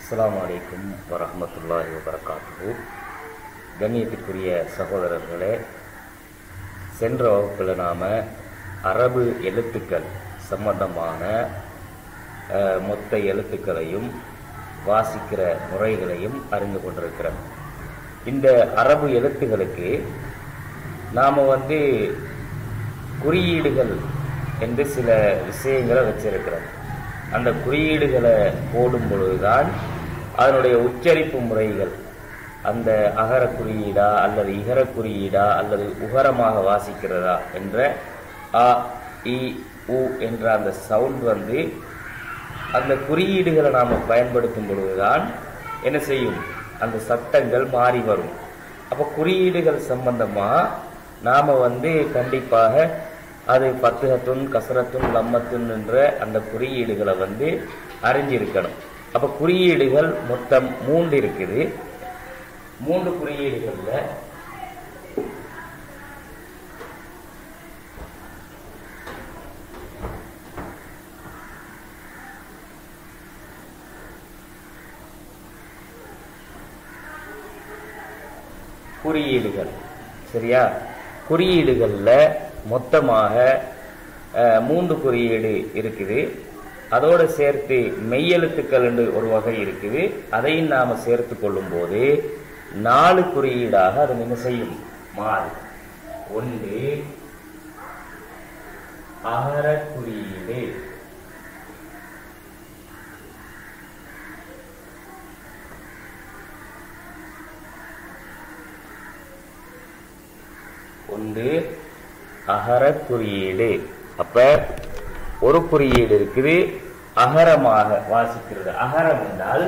அஸ்ஸலாமு அலைக்கும் வரஹ்மத்துல்லாஹி வபரகாத்துஹு கண்ணியத்திற்குரிய சகோதரர்களே சென்ற வகுப்பில் நாம் அரபு எழுத்துக்கள் சம்பந்தமான அஹ், மொத்த எழுத்துக்களையும் வாசிக்கிற முறைகளையும் அறிந்து கொண்டிருக்கிறோம் இந்த அரபு எழுத்துகளுக்கு நாம் வந்து குறியீடுகள் என்று சில விஷயங்களை வச்சிருக்கிறோம் அந்த குறியீடுகளை போடும் பொழுதுதான் அதனுடைய உச்சரிப்பு முறைகள் அந்த அகர குறியீடா அல்லது இகர குறியீடா அல்லது உகரமாக வாசிக்கிறதா என்ற அ இ உ என்ற அந்த சவுண்ட் வந்து அந்த குறியீடுகளை நாம் பயன்படுத்தும் பொழுதுதான் என்ன செய்யும் அந்த சத்தங்கள் மாறி வரும் அப்போ குறியீடுகள் சம்பந்தமா நாம வந்து கண்டிப்பாக அது பத்துகத்துன் கசரத்துன் லம்மத்துன் என்ற அந்த குறியீடுகளை வந்து அறிஞ்சிருக்கணும் அப்ப குறியீடுகள் மொத்தம் மூன்று இருக்குது மூன்று குறியீடுகள்ல குறியீடுகள் சரியா குறியீடுகள்ல மொத்தமாக அஹ், மூன்று குறியீடு இருக்குது அதோட சேர்த்து மெய்யெழுத்துக்கள் என்று ஒரு வகை இருக்குது அதையும் நாம சேர்த்து கொள்ளும்போது நாலு குறியீடாக அது என்ன செய்யும் மாறும் ஒன்று அகர குறியீடு ஒன்று அகர குறியீடு அப்ப ஒரு குறியீடு இருக்குது அகரமாக வாசிக்கிறது அகரம் என்றால்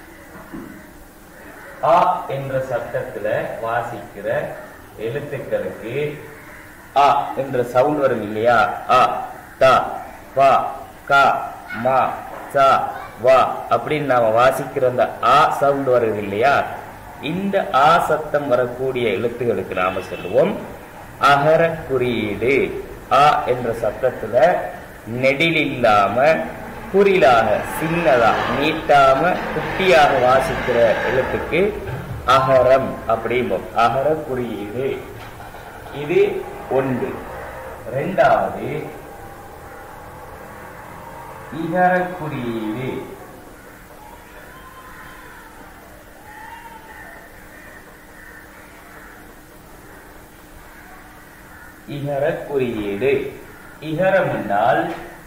ஆ என்ற சத்தத்துல வாசிக்கிற எழுத்துக்களுக்கு ஆ என்ற சவுண்ட் வரும் இல்லையா ஆ த பா கா மா சா வா அப்படின்னு நாம வாசிக்கிற அந்த ஆ சவுண்ட் வருது இல்லையா இந்த ஆ சத்தம் வரக்கூடிய எழுத்துகளுக்கு நாம சொல்லுவோம் அகர குறியீடு ஆ என்ற சத்தத்துல நெடில் இல்லாம குறிலாக சின்னதா நீட்டாம குட்டியாக வாசிக்கிற எழுத்துக்கு அகரம் அப்படிம்போம் அகர குறியீடு இது ஒன்று ரெண்டாவது இகர குறியீடு இகர குறியீடு இகரம் என்றால்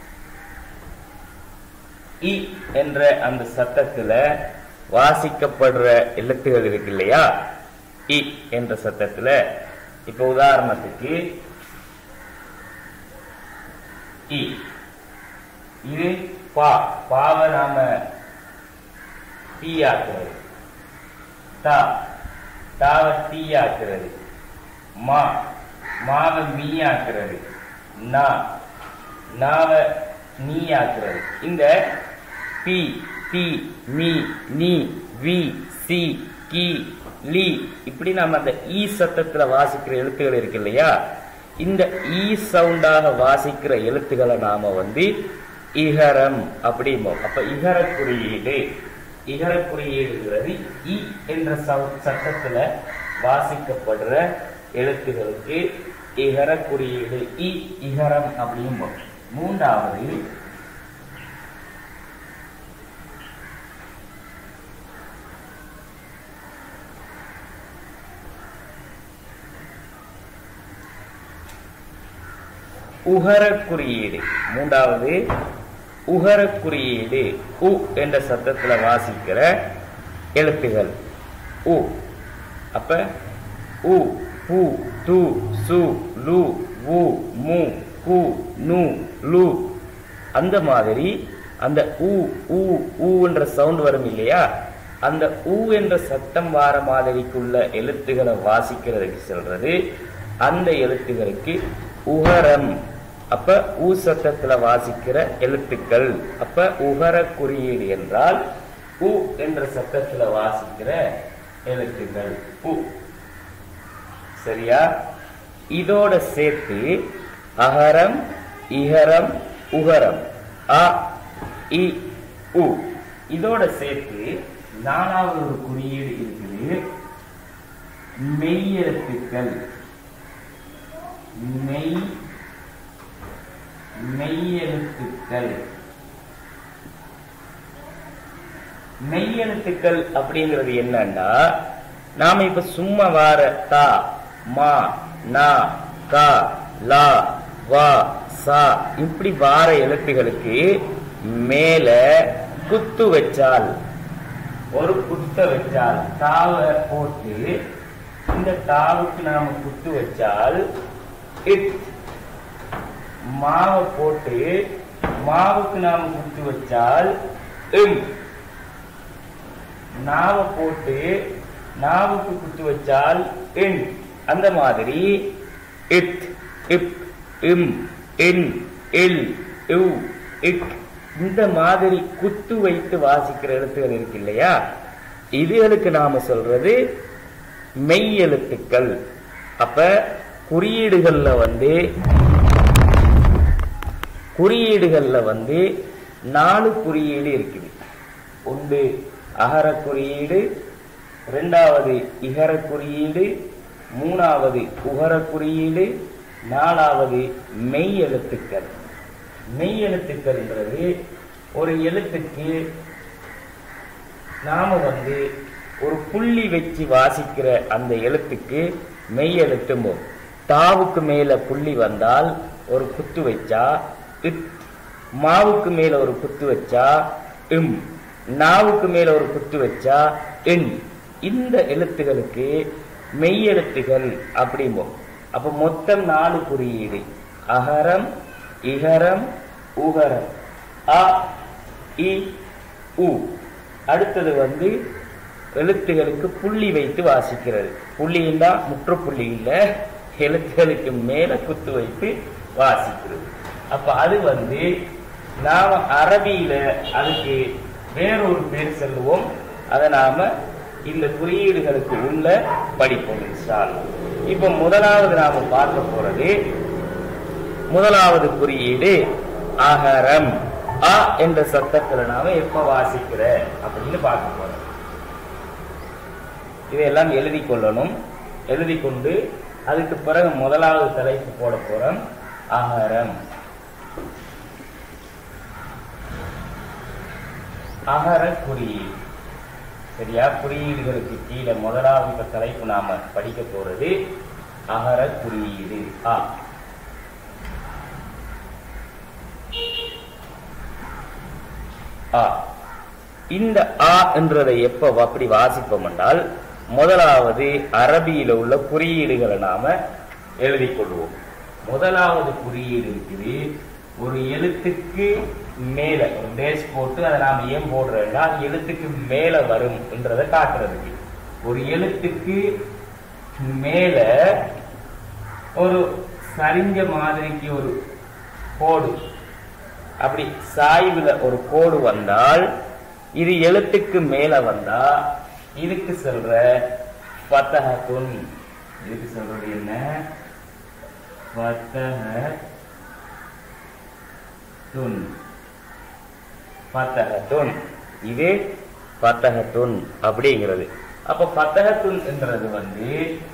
இ என்ற அந்த சத்தத்துல வாசிக்கப்படுற எழுத்துகள் இருக்கு இல்லையா இ என்ற சத்தத்துல இப்ப உதாரணத்துக்கு இ இது பா பாவை நாம தீயாக்குறது தா தாவை தீயாக்குறது மா மாவை மீயாக்குறது நா நாவை நீயாக்குறது இந்த பி தி மீ நீ வி சி கி லி இப்படி நம்ம அந்த ஈ சத்தத்துல வாசிக்கிற எழுத்துகள் இருக்கு இல்லையா இந்த ஈ சவுண்டாக வாசிக்கிற எழுத்துக்களை நாம வந்து இகரம் அப்படிம்போம் அப்ப இகர குறியீடு இகர குறியீடுங்கிறது இ என்ற சவு- சத்தத்துல வாசிக்கப்படுற எழுத்துகளுக்கு இகர குறியீடு இ இகரம் அப்படிம்போம் மூன்றாவது உகர குறியீடு மூன்றாவது உகர குறியீடு உ என்ற சத்தத்துல வாசிக்கிற எழுத்துகள் உ அப்ப உ பு து சு லு உ மு கு நு லு அந்த மாதிரி அந்த உ உ ஊ என்ற சவுண்ட் வரும் இல்லையா அந்த ஊ என்ற சத்தம் வார மாதிரிக்குள்ள எழுத்துக்களை வாசிக்கிறதுக்கு சொல்றது அந்த எழுத்துகளுக்கு உகரம் அப்ப ஊ சத்தத்துல வாசிக்கிற எழுத்துக்கள் அப்ப உகர குறியீடு என்றால் உ என்ற சத்தத்துல வாசிக்கிற எழுத்துக்கள் உ சரியா இதோட சேர்த்து அகரம் இகரம் உகரம் அ இ உ இதோட சேர்த்து நாலாவது ஒரு குறியீடு இருக்குது மெய்யெழுத்துக்கள் மெய் மெய்யெழுத்துக்கள் மெய்யெழுத்துக்கள் அப்படிங்கிறது என்னன்னா நாம இப்ப சும்மா வார தா மா நா கா லா வா சா இப்படி வார எழுத்துகளுக்கு மேல குத்து வச்சால் ஒரு குத்த வச்சால் தாவ போட்டு இந்த தாவுக்கு நாம குத்து வச்சால் இட் மாவை போட்டு மாவுக்கு நாம குத்து வச்சால் இம் நாவை போட்டு நாவுக்கு குத்து வச்சால் இன் அந்த மாதிரி இட் இப் இம் இன் இல் இவ் இக் இந்த மாதிரி குத்து வைத்து வாசிக்கிற எழுத்துகள் இருக்கு இல்லையா இதுகளுக்கு நாம சொல்றது மெய் எழுத்துக்கள் அப்ப குறியீடுகள்ல வந்து குறியீடுகள்ல வந்து நாலு குறியீடு இருக்குது ஒன்று அகர குறியீடு இரண்டாவது இகர குறியீடு மூணாவது உகர குறியீடு நாலாவது மெய் எழுத்துக்கள் மெய் எழுத்துக்கள்ன்றது ஒரு எழுத்துக்கு நாம வந்து ஒரு புள்ளி வச்சு வாசிக்கிற அந்த எழுத்துக்கு மெய் எழுத்தும்போம் தாவுக்கு மேல புள்ளி வந்தால் ஒரு குத்து வச்சா இட் மாவுக்கு மேல ஒரு குத்து வச்சா இம் நாவுக்கு மேல ஒரு குத்து வச்சா இன் இந்த எழுத்துகளுக்கு மெய் எழுத்துகள் அப்படிம்போம் அப்ப மொத்தம் நாலு குறியீடு அகரம் இகரம் உகரம் அ இ உ அடுத்தது வந்து எழுத்துகளுக்கு புள்ளி வைத்து வாசிக்கிறது புள்ளின்னா முற்றுப்புள்ளி இல்ல எழுத்துகளுக்கு மேல குத்து வைத்து வாசிக்கிறது அப்ப அது வந்து நாம அரபியில அதுக்கு வேறொரு பேர் சொல்லுவோம் அதை நாம இந்த குறியீடுகளுக்கு உள்ள படிப்போம் இன்ஷா அல்லாஹ். இப்ப முதலாவது நாம பார்க்க போறது முதலாவது குறியீடு அகரம் அ என்ற சத்தத்துல நாம எப்ப வாசிக்கிற அப்படின்னு பார்க்க போறோம் இதையெல்லாம் எழுதி கொள்ளணும் எழுதி கொண்டு அதுக்கு பிறகு முதலாவது தலைப்பு போட போறோம் அகரம் அகர குறியீடு சரியா குறியீடுகளுக்கு கீழே முதலாவது இப்ப தலைப்பு நாம படிக்க போறது அகர குறியீடு ஆ ஆ இந்த ஆ என்றதை எப்ப அப்படி வாசிப்போம் என்றால் முதலாவது அரபியில உள்ள குறியீடுகளை நாம எழுதி கொள்வோம் முதலாவது குறியீடு இருக்குது ஒரு எழுத்துக்கு மேல ஒரு டேஷ் போட்டு அதை நாம ஏன் போடுறோம்னா அது எழுத்துக்கு மேல வரும் என்றதை காட்டுறதுக்கு ஒரு எழுத்துக்கு மேல ஒரு சரிஞ்ச மாதிரிக்கு ஒரு கோடு அப்படி சாய்வுல ஒரு கோடு வந்தால் இது எழுத்துக்கு மேல வந்தா இதுக்கு சொல்ற பத்தகத்துன் இதுக்கு சொல்றது என்ன பத்தகத்துன் பத்தகத்துன் இது பத்தகத்துன் அப்படிங்கிறது அப்ப பத்தகத்துன் என்றது வந்து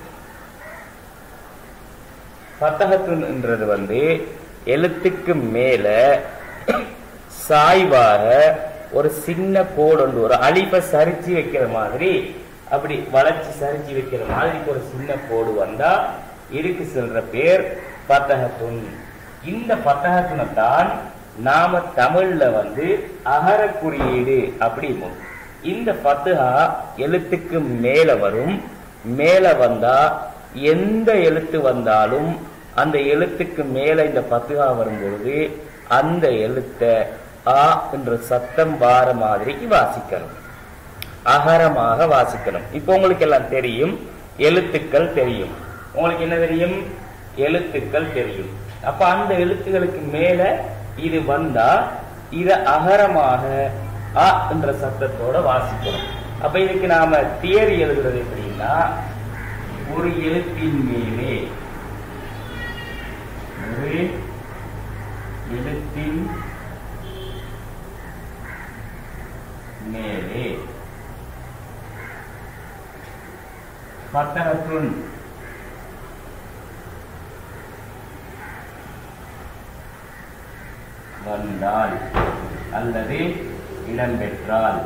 பத்தகத்துன் என்றது வந்து எழுத்துக்கு மேல சாய்வாக ஒரு சின்ன கோடு ஒன்று ஒரு அழிப்பை சரிச்சு வைக்கிற மாதிரி அப்படி வளைச்சு சரிச்சு வைக்கிற மாதிரி ஒரு சின்ன கோடு வந்தா இதுக்கு சொல்ற பேர் பத்தகத்துன் இந்த பத்தகத்துனை தான் நாம தமிழ்ல வந்து அகர குறியீடு அப்படிம்போம் இந்த பத்துகா எழுத்துக்கு மேல வரும் மேல வந்தா எந்த எழுத்து வந்தாலும் அந்த எழுத்துக்கு மேல இந்த பத்துகா வரும் பொழுது அந்த எழுத்த ஆ என்ற சத்தம் வார மாதிரிக்கு வாசிக்கணும் அகரமாக வாசிக்கணும் இப்போ உங்களுக்கு எல்லாம் தெரியும் எழுத்துக்கள் தெரியும் உங்களுக்கு என்ன தெரியும் எழுத்துக்கள் தெரியும் அப்ப அந்த எழுத்துகளுக்கு மேல இது வந்தா இத அகரமாக அ என்ற சத்தத்தோட வாசிக்கணும் அப்ப இதுக்கு நாம தியரி எழுதுறது எப்படின்னா ஒரு எழுத்தின் மேலே ஒரு எழுத்தின் மேலே பத்தகத்துன் வந்தால் அல்லது இடம்பெற்றால்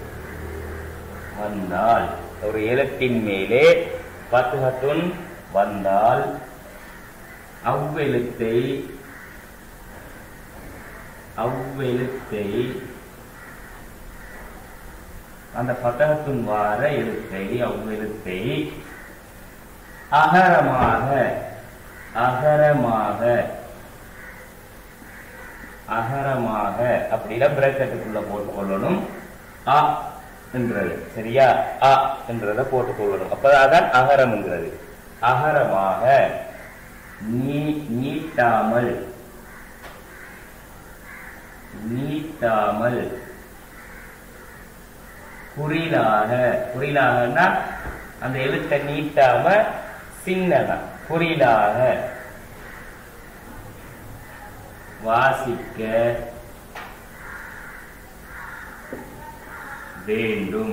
வந்தால் ஒரு எழுத்தின் மேலே பத்துகத்துன் வந்தால் அவ்வெழுத்தை அவ்வெழுத்தை அந்த பத்தகத்துன் வார எழுத்தை அவ்வெழுத்தை அகரமாக அகரமாக அகரமாக அப்படின்னா பிரேக்கெட்டுக்குள்ள போட்டுக் கொள்ளணும் அ என்றது சரியா அ என்றதை போட்டுக் கொள்ளணும் அப்பதான் அகரம் என்கிறது அகரமாக நீ நீட்டாமல் நீட்டாமல் குறிலாக குறிலாகன்னா அந்த எழுத்தை நீட்டாம சின்னதா குறிலாக வாசிக்க வேண்டும்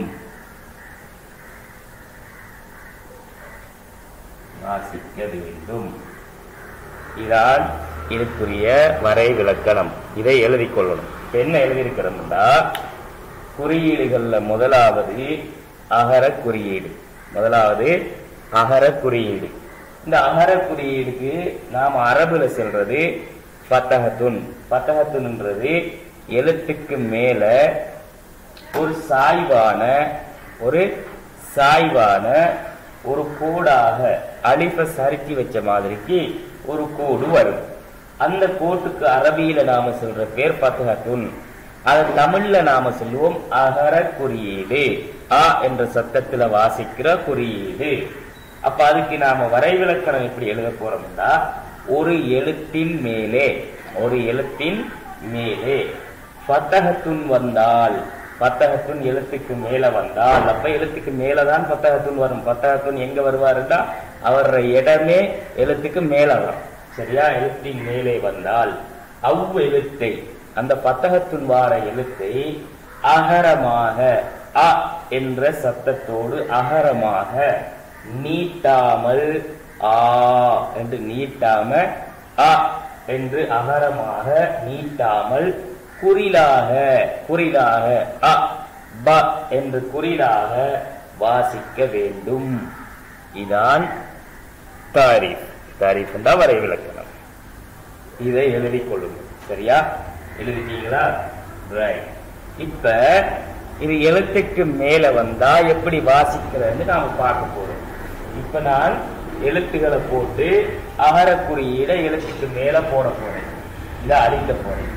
வாசிக்க வேண்டும் இதான் இதுக்குரிய வரை விளக்கணம் இதை எழுதிக் கொள்ளணும் இப்ப என்ன எழுதியிருக்கிறோம்னா குறியீடுகள்ல முதலாவது அகர குறியீடு முதலாவது அகர குறியீடு இந்த அகர குறியீடுக்கு நாம் அரபுல சொல்றது பத்தகத்துன் பத்தகத்துன்ன்றது எழுத்துக்கு மேல ஒரு சாய்வான ஒரு சாய்வான ஒரு கோடாக அலிஃப சறுக்கி வச்ச மாதிரிக்கு ஒரு கோடு வரும் அந்த கோட்டுக்கு அரபியில நாம சொல்ற பேர் பத்தகத்துன் அது தமிழ்ல நாம சொல்லுவோம் அகர குறியீடு ஆ என்ற சத்தத்துல வாசிக்கிற குறியீடு அப்ப அதுக்கு நாம வரைவிலக்கணம் எப்படி எழுத போறோம்னா ஒரு எழுத்தின் மேலே ஒரு எழுத்தின் மேலே பத்தகத்துன் வந்தால் பத்தகத்துன் எழுத்துக்கு மேல வந்தால் அப்ப எழுத்துக்கு மேலதான் பத்தகத்துன் வரும் பத்தகத்துன் எங்க வருவாருன்னா அவர இடமே எழுத்துக்கு மேல வரும் சரியா எழுத்தின் மேலே வந்தால் அவ் எழுத்தை அந்த பத்தகத்துன் வார எழுத்தை அகரமாக அ என்ற சத்தத்தோடு அகரமாக நீட்டாமல் ஆ என்று நீட்டாம அ என்று அகரமாக நீட்டாமல் குறிலாக குறிலாக அ ப என்று குறிலாக வாசிக்க வேண்டும் இதான் தாரிஃப் தாரிஃப் தான் வரை விளக்கணம் இதை எழுதிக் கொள்ளுங்க சரியா எழுதிட்டீங்களா ரைட் இப்ப இது எழுத்துக்கு மேல வந்தா எப்படி வாசிக்கிறதுன்னு நாம பார்க்க போறோம் இப்ப நான் எழுத்துக்களை போட்டு அகர குறியீட எழுத்துக்கு மேல போட போறேன் இத அழிக்க போறேன்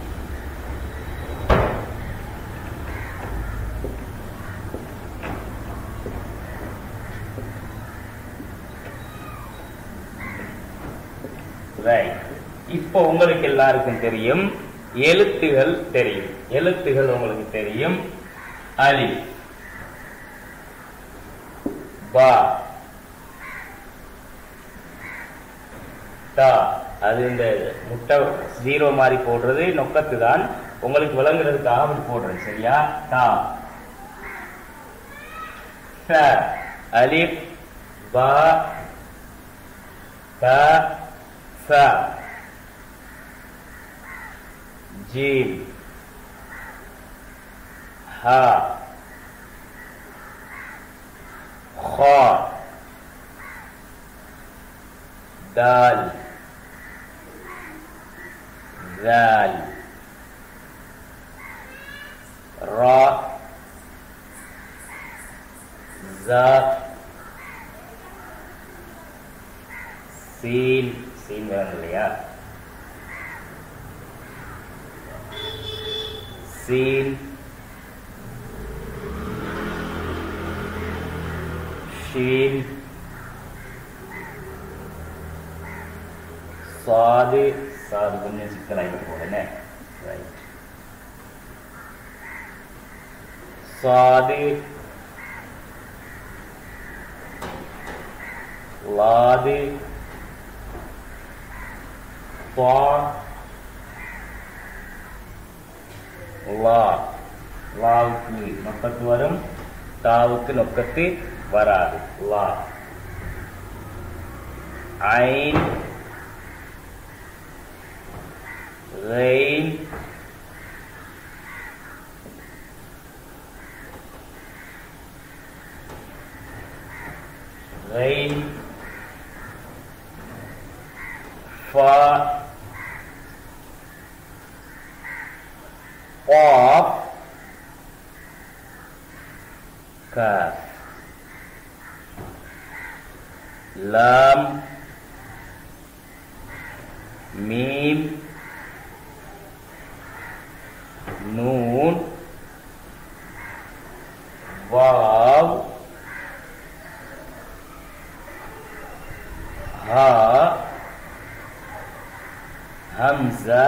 ரைட் இப்போ உங்களுக்கு எல்லாருக்கும் தெரியும் எழுத்துகள் தெரியும் எழுத்துகள் உங்களுக்கு தெரியும் அலி பா தா அது இந்த முட்டை ஜீரோ மாதிரி போடுறது நொக்கத்து தான் உங்களுக்கு விளங்குறதுக்காக அப்படி போடுறேன் சரியா தா ச அலிப் பா த ச ஜீம் ஹா خا دال ذال را زا சீன் சீன் வேணும் இல்லையா சீன் ஷீன் சாது சாது கொஞ்சம் சிக்கலாயிட்டு போறேனே ரைட் சாது லாது பா லா லாவுக்கு நொக்கத்து வரும் தாவுக்கு நொக்கத்து வராது லா ஐன் ரெயின் ரெயின் ஃபா قاف كاف لام ميم نون واو ها همزه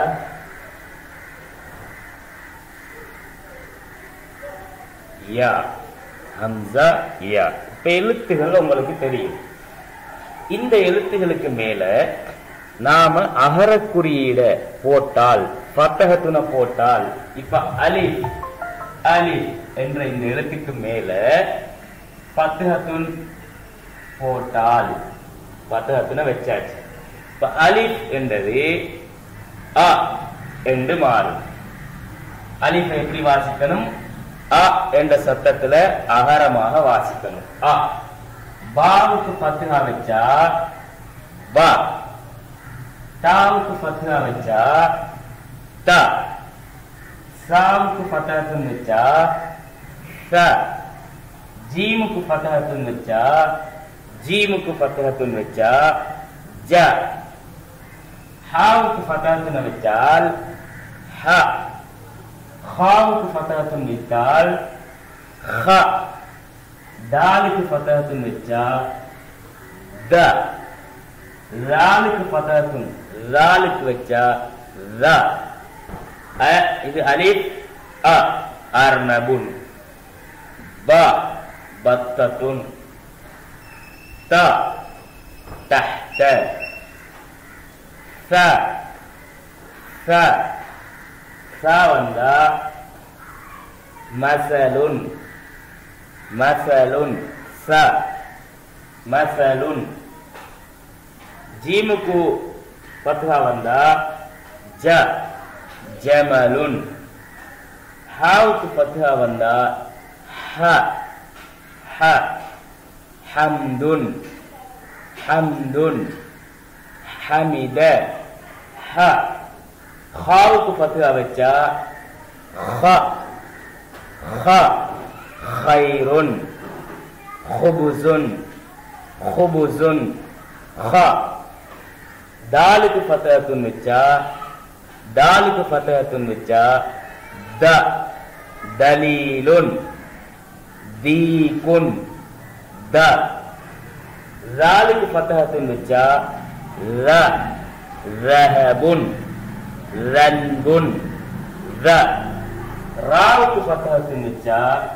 யா ஹம்சா யா இப்ப எழுத்துகள் உங்களுக்கு தெரியும் இந்த எழுத்துகளுக்கு மேல நாம அகர குறியீட போட்டால் பத்தகத்துன போட்டால் இப்ப அலி அலி என்ற இந்த எழுத்துக்கு மேல பத்தகத்துன் போட்டால் பத்தகத்துன வச்சாச்சு இப்ப அலிஃப் என்றது அ என்று மாறும் அலிஃபை எப்படி வாசிக்கணும் அ என்ற சத்தத்துல அகரமாக வாசிக்கணும் அ பாவுக்கு பத்துகா வச்சா பா தாவுக்கு பத்துகா வச்சா த சாவுக்கு பத்தகத்துன்னு வச்சா ச ஜீமுக்கு பத்தகத்துன்னு வச்சா ஜீமுக்கு பத்தகத்துன்னு வச்சா ஜ ஹாவுக்கு பத்தகத்துன்னு வச்சால் ஹ خاவுக்கு ஃபதஹத்துன் வைத்தால் ஹ தாலுக்கு ஃபதஹத்துன் வச்சா த லாலுக்கு ஃபதஹத்துன் லாலுக்கு வச்சா த அ இது அலிஃப் அ அர்னபுன் ப பத்தத்துன் த تحت ث ث சா வந்தா மசலுன் மசலுன் ச மசலுன் ஜீமுக்கு பத்ஹா வந்தா ஜ ஜமலுன் ஹாவுக்கு பத்ஹா வந்தா ஹ ஹ ஹம்துன் ஹம்துன் ஹமித ஹ ஹாவுக்கு பத்துகா வச்சா ஹ ஹ ஹைருன் ஹுபுசுன் ஹுபுசுன் ஹ தாலுக்கு ஃபத்தஹத்துன் வச்சா தாலுக்கு ஃபத்தஹத்துன் வச்சா த தலீலுன் தீகுன் த ராலுக்கு ஃபத்தஹத்துன் வச்சா ர ரஹபுன் ரன்புன் ர ராவுக்கு ஃபத்தஹத்துன் வச்சா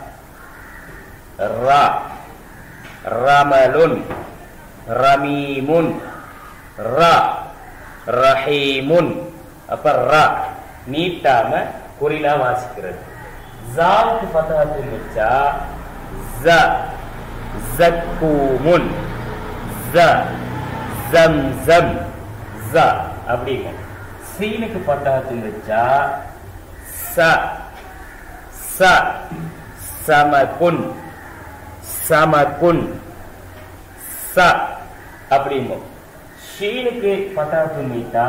ரா ரமலுன் ரமீமுன் ர ரஹீமுன் அப்ப ர நீட்டாம குறிலா வாசிக்கிறது ஜாவுக்கு ஃபத்தஹத்துன் வச்சா ஜ ஜக்கூமுன் ஜ ஜம்சம் ஜ அப்படிங்க சீனுக்கு பட்டகத்தின் வச்சா ச ச சமகுன் சமகுன் ச அப்படிங்க ஷீனுக்கு பட்டகத்தின் வைத்தா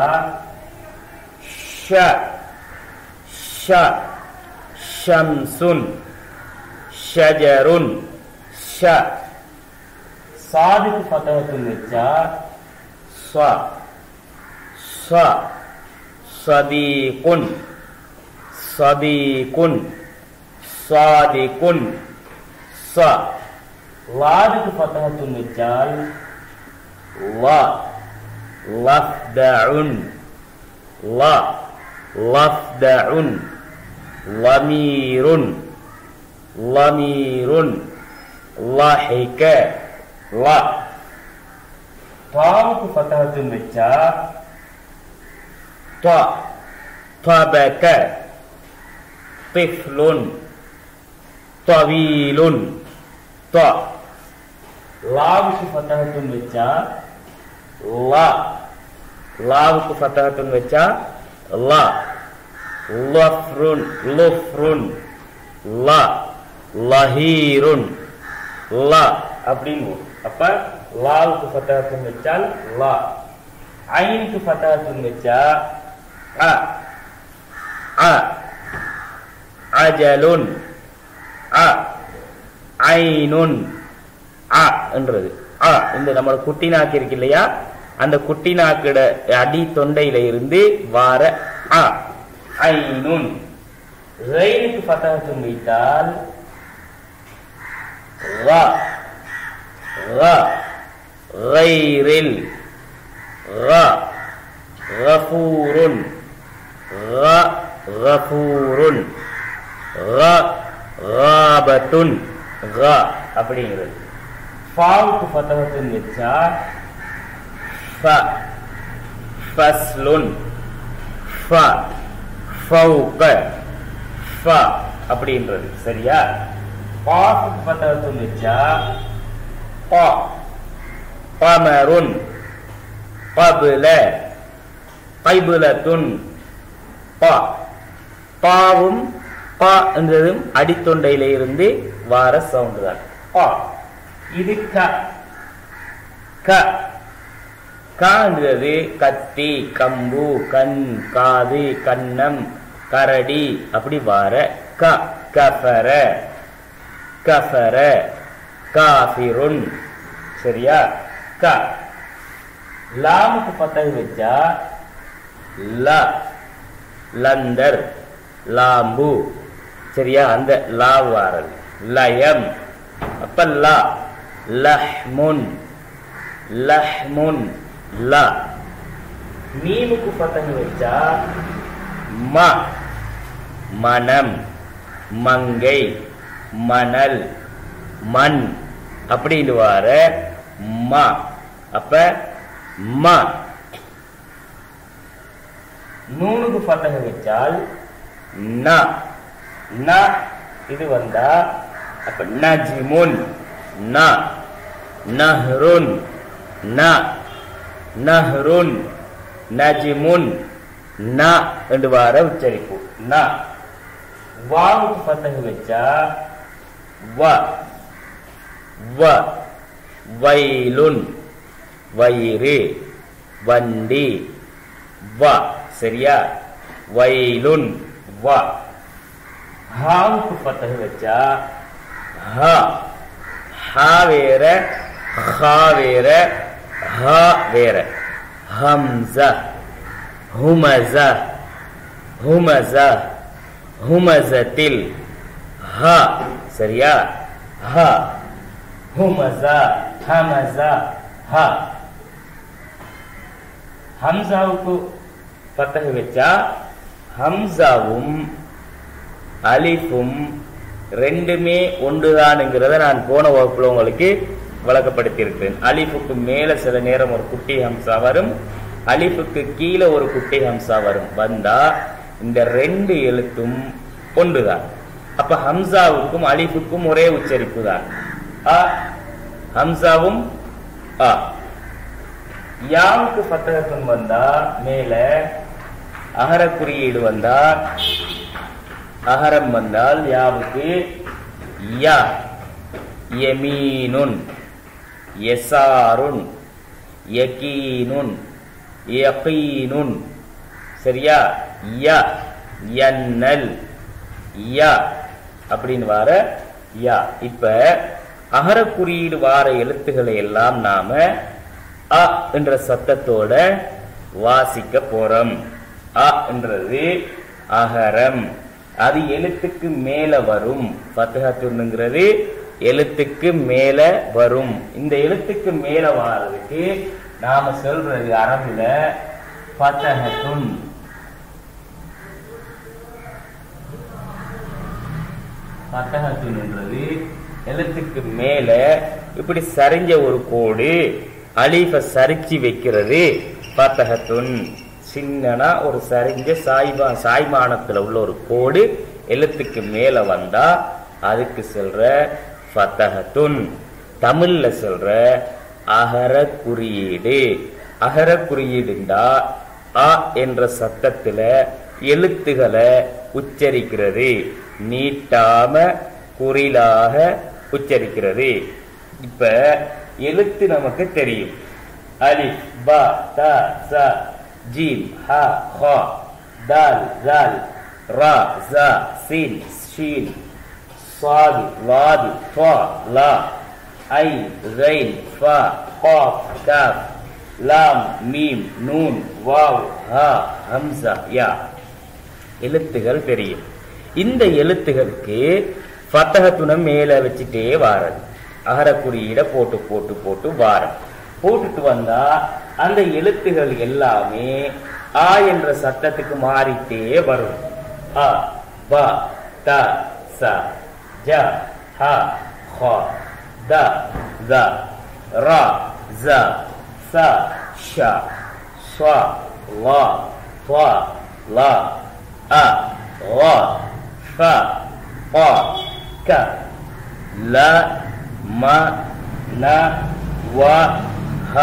ஷ ஷ ஷம்சுன் ஷஜருன் ஷ சாதுக்கு பட்டகத்தின் வச்சா ஸ்வ ص صديق صديق صادق ص லாதுக்கு ஃபத்தஹத்துன் வச்சால் லா லஃப்தஉன் லா லஃப்தஉன் லமீருன் லமீருன் லஹிக லா தாவுக்கு ஃபத்தஹத்துன் வச்சா ط طبك طفل தவீலுன் த லாவுக்கு ஃபத்தஹத்துன் வச்சா லா லாவுக்கு ஃபத்தஹத்துன் வச்சா லா லஃப்ருன் லுஃப்ருன் லா லஹீருன் லா அப்படின்னு அப்ப லாவுக்கு ஃபத்தஹத்துன் வச்சால் லா ஐனுக்கு ஃபத்தஹத்துன் வச்சா அ அ அஜலுன் அ ஐனுன் அ என்றது அ இந்த நம்மளோட குட்டி நாக்கு இருக்கு இல்லையா அந்த குட்டி நாக்கிட அடி தொண்டையில இருந்து வார அ ஐனுன் ரைனுக்கு ஃபத்தஹத்துன் வைத்தால் ரா ரா ரைரில் ரா غفور غ غفور غ غابة غ அப்படிங்கிறது ஃபாவுக்கு ஃபத்தஹத்துன் வச்சா ஃப ஃபஸ்லுன் ஃப ஃபௌக ஃப அப்படின்றது சரியா பாஃபுக்கு ஃபத்தஹத்துன் வச்சா பா பமருன் பபுல பைபுலத்துன் பா பாவும் பா என்றதும் அடித்தொண்டையில இருந்து வார சவுண்ட் தான் பா இது க க காங்கிறது கத்தி கம்பு கண் காது கன்னம் கரடி அப்படி வார க கஃபர கஃபர காஃபிருன் சரியா க லாமுக்கு பத்தகு வச்சா ல லந்தர் லாம்பு சரியா அந்த லா வாரது லயம் அப்ப லா லஹ்முன் லஹ்முன் லா மீமுக்கு பத்தகு வச்சா ம மனம் மங்கை மணல் மண் அப்படின்னு வார ம அப்ப ம நூனுக்கு பத்தக வச்சால் ந ந இது வந்தா அப்ப நஜ்முன் ந நஹ்ருன் ந நஹ்ருன் நஜ்முன் ந என்று வார உச்சரிப்பு ந வாவுக்கு பத்தக வச்சா வ வ வைலுன் வயிறு வண்டி வ சரியா வைலுன் வ ஹாவுக்கு பத்தக வச்சா ஹ ஹா வேற ஹா வேற ஹ வேற ஹம்ச ஹுமச ஹுமச ஹுமசத்தில் ஹ சரியா ஹ ஹுமச ஹமச ஹ ஹம்சாவுக்கு பத்தக வச்சா ஹம்சாவும் அலிஃபும் ரெண்டுமே ஒன்றுதானுங்கிறத நான் போன வகுப்புல உங்களுக்கு விளக்கப்படுத்தி இருக்கிறேன் அலிஃபுக்கு மேல சில நேரம் ஒரு குட்டி ஹம்சா வரும் அலிஃபுக்கு கீழே ஒரு குட்டி ஹம்சா வரும் வந்தா இந்த ரெண்டு எழுத்தும் ஒன்றுதான் அப்ப ஹம்சாவுக்கும் அலிஃபுக்கும் ஒரே உச்சரிப்பு தான் அ ஹம்சாவும் அ யாவுக்கு பத்தகத்தும் வந்தா மேல அகர குறியீடு வந்தா அகரம் வந்தால் யாவுக்கு யா யமீனுன் எசாருன் யகீனுன் யகீனுன் சரியா ய யன்னல் யா அப்படின்னு வார யா இப்ப அகர குறியீடு வார எழுத்துக்களை எல்லாம் நாம அ என்ற சத்தத்தோட வாசிக்க போறோம் அ என்றது அகரம் அது எழுத்துக்கு மேல வரும் ஃபத்ஹத்துங்கிறது எழுத்துக்கு மேல வரும் இந்த எழுத்துக்கு மேல வாரதுக்கு நாம சொல்றது அரபுல ஃபத்ஹத்துன் ஃபத்ஹத்துன்ன்றது எழுத்துக்கு மேல இப்படி சரிஞ்ச ஒரு கோடு அலீஃப சரிச்சு வைக்கிறது ஃபத்ஹத்துன் சின்னனா ஒரு சரிஞ்ச சாய்பா சாய்மானத்துல உள்ள ஒரு கோடு எழுத்துக்கு மேல வந்தா அதுக்கு சொல்ற ஃபத்தஹத்துன் தமிழ்ல சொல்ற அகர குறியீடு அகர குறியீடுண்டா அ என்ற சத்தத்துல எழுத்துகளை உச்சரிக்கிறது நீட்டாம குறிலாக உச்சரிக்கிறது இப்ப எழுத்து நமக்கு தெரியும் அலிஃப் பா த ச ஜீம் ஹ ஹ தால் ஜால் ரா ஜ சீன் ஷீன் صاد ضاد طاء لا عين غين فاء قاف كاف لام ميم நூன் வாவ் ஹா ஹம்சா யா எழுத்துகள் தெரியும் இந்த எழுத்துகளுக்கு ஃபத்தகத்துனம் மேல வச்சுட்டே வாரது அகர குறியீட போட்டு போட்டு போட்டு வாரம் போட்டுட்டு வந்தா அந்த எழுத்துகள் எல்லாமே ஆ என்ற சத்தத்துக்கு மாறிட்டே வரும் அ ப த ச ஜ ஹ ஹ த த ர ஸ ச ஷ ஷ ல ط ல அ غ ف ق க ல ம ந வ ஹ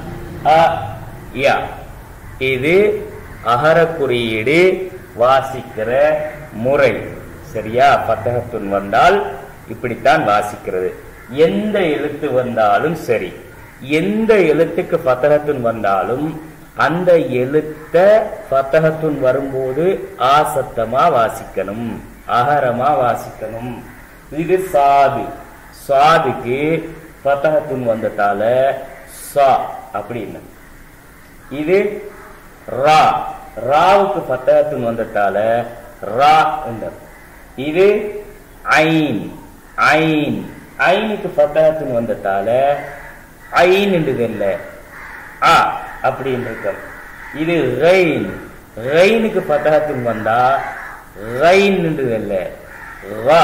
அ ய இது அகர குறியீடு வாசிக்கிற முறை சரியா பத்தகத்துன் வந்தால் இப்படித்தான் வாசிக்கிறது எந்த எழுத்து வந்தாலும் சரி எந்த எழுத்துக்கு பத்தகத்துன் வந்தாலும் அந்த எழுத்த பத்தகத்துன் வரும்போது ஆ சத்தமா வாசிக்கணும் அகரமா வாசிக்கணும் இது சாது சாதுக்கு பத்தகத்துன் வந்ததால சா அப்படின்னு இது ரா ராவுக்கு பத்தகத்துன் வந்ததால ரா என்றது இது ஐன் ஐன் ஐனுக்கு பத்தகத்துன் வந்ததால ஐன் என்றது இல்ல ஆ அப்படின்னு இருக்கும் இது ரெயின் ரெயினுக்கு பத்தகத்துன் வந்தா ரெயின் என்றது இல்ல ரா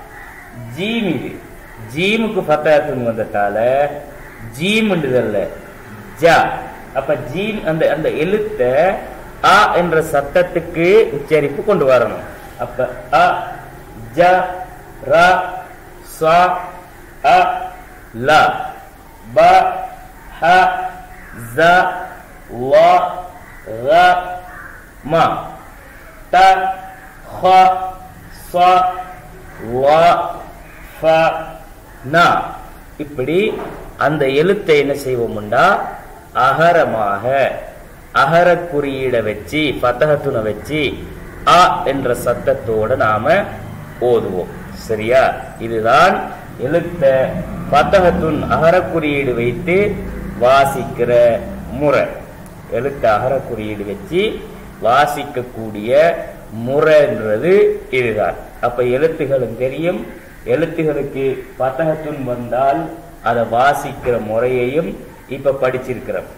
ஜீம் இது ஜீமுக்கு பத்தகத்துன் வந்ததால ஜீம் என்றது இல்ல ஜா அப்ப ஜீம் அந்த அந்த எழுத்த அ என்ற சத்தத்துக்கு உச்சரிப்பு கொண்டு வரணும் அப்ப அ ஜ ர ச அ ல ப ஹ ஸ வ க ம த ஹ ச வ ஃப ந இப்படி அந்த எழுத்தை என்ன செய்வோம்டா அகரமாக அகர குறியீட வச்சு பத்தகத்துனை வச்சு அ என்ற சத்தத்தோட நாம ஓதுவோம் சரியா இதுதான் எழுத்த பத்தகத்துன் அகர குறியீடு வைத்து வாசிக்கிற முறை எழுத்த அகர குறியீடு வச்சு வாசிக்கக்கூடிய முறைன்றது இதுதான் அப்ப எழுத்துகளும் தெரியும் எழுத்துகளுக்கு பத்தகத்துன் வந்தால் அதை வாசிக்கிற முறையையும் இப்ப படிச்சிருக்கிறோம்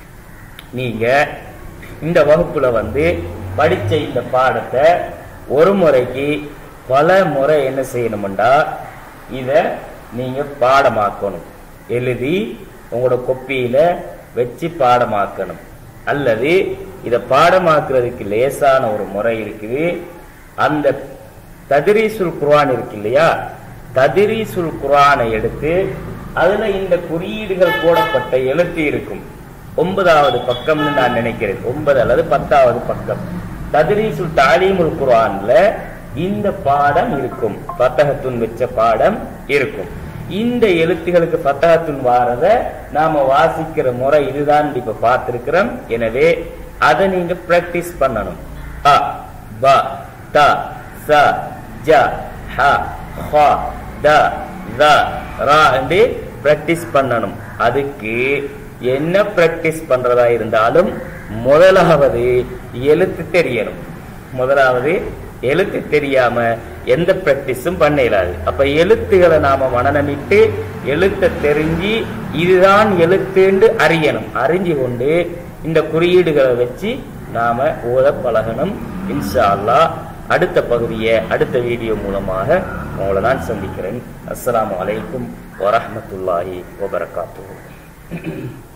நீங்க இந்த வகுப்புல வந்து படிச்ச இந்த பாடத்தை ஒரு முறைக்கு பல முறை என்ன செய்யணும்டா இத நீங்க பாடமாக்கணும் எழுதி உங்களோட கொப்பியில வச்சு பாடமாக்கணும் அல்லது இத பாடமாக்குறதுக்கு லேசான ஒரு முறை இருக்குது அந்த ததிரீசுல் குர்ஆன் இருக்கு இல்லையா ததிரீசுல் குர்ஆனை எடுத்து அதுல இந்த குறியீடுகள் போடப்பட்ட எழுத்து இருக்கும் ஒன்பதாவது பக்கம்னு நான் நினைக்கிறேன் ஒன்பது அல்லது பத்தாவது பக்கம் ததிரீசுல் தாலீமுல் குர்ஆன்ல இந்த பாடம் இருக்கும் பத்தகத்துன் வச்ச பாடம் இருக்கும் இந்த எழுத்துகளுக்கு பத்தகத்துன் வாரத நாம வாசிக்கிற முறை இதுதான் இப்ப பார்த்திருக்கிறோம் எனவே அதை நீங்க பிராக்டிஸ் பண்ணணும் அ ப த ச ஜ ஹ ஹ த த ரா என்று பிராக்டிஸ் பண்ணணும் அதுக்கு என்ன பிராக்டிஸ் பண்றதா இருந்தாலும் முதலாவது எழுத்து தெரியணும் முதலாவது எழுத்து தெரியாம எந்த பிராக்டிஸும் பண்ண இயலாது அப்ப எழுத்துகளை நாம மனநமிட்டு எழுத்த தெரிஞ்சு இதுதான் எழுத்துன்னு அறியணும் அறிஞ்சு கொண்டு இந்த குறியீடுகளை வச்சு நாம ஓத பழகணும் இன்ஷா அல்லாஹ் அடுத்த பகுதியை அடுத்த வீடியோ மூலமாக உங்களை நான் சந்திக்கிறேன் அஸ்ஸலாமு அலைக்கும் வரஹ்மத்துல்லாஹி வபரகாத்துஹு